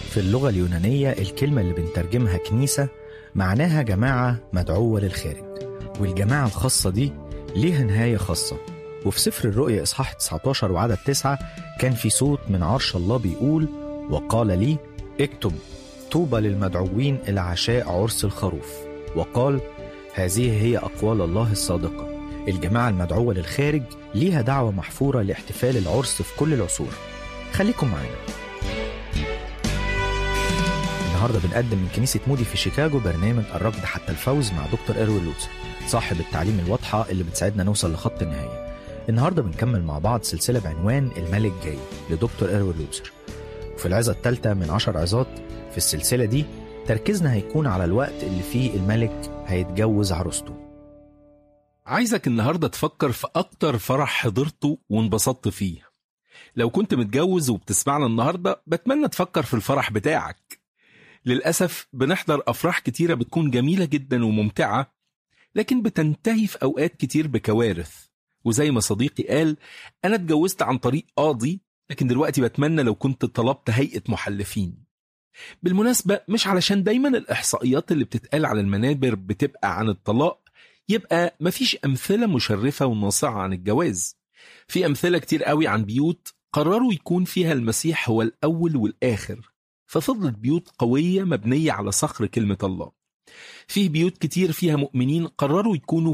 في اللغة اليونانية الكلمة اللي بنترجمها كنيسة معناها جماعة مدعوة للخارج والجماعة الخاصة دي ليها نهاية خاصة وفي سفر الرؤيا إصحاح 19 وعدد 9 كان في صوت من عرش الله بيقول وقال لي اكتب طوبى للمدعوين إلى عشاء عرس الخروف وقال هذه هي أقوال الله الصادقة الجماعة المدعوة للخارج ليها دعوة محفورة لاحتفال العرس في كل العصور خليكم معانا النهاردة بنقدم من كنيسة مودي في شيكاغو برنامج الركض حتى الفوز مع دكتور إيروين لوتسر صاحب التعليم الواضحة اللي بتساعدنا نوصل لخط النهاية النهاردة بنكمل مع بعض سلسلة بعنوان الملك جاي لدكتور إيروين لوتسر وفي العظة الثالثة من عشر عظات في السلسلة دي تركيزنا هيكون على الوقت اللي فيه الملك هيتجوز عروسته عايزك النهاردة تفكر في أكتر فرح حضرته وانبسطت فيه لو كنت متجوز وبتسمعنا النهاردة بتمنى تفكر في الفرح بتاعك للأسف بنحضر أفراح كتيرة بتكون جميلة جدا وممتعة لكن بتنتهي في أوقات كتير بكوارث وزي ما صديقي قال أنا اتجوزت عن طريق قاضي لكن دلوقتي بتمنى لو كنت طلبت هيئة محلفين بالمناسبة مش علشان دايما الإحصائيات اللي بتتقال على المنابر بتبقى عن الطلاق يبقى مفيش أمثلة مشرفة وناصعة عن الجواز في أمثلة كتير قوي عن بيوت قرروا يكون فيها المسيح هو الأول والآخر ففضلت بيوت قوية مبنية على صخر كلمة الله فيه بيوت كتير فيها مؤمنين قرروا يكونوا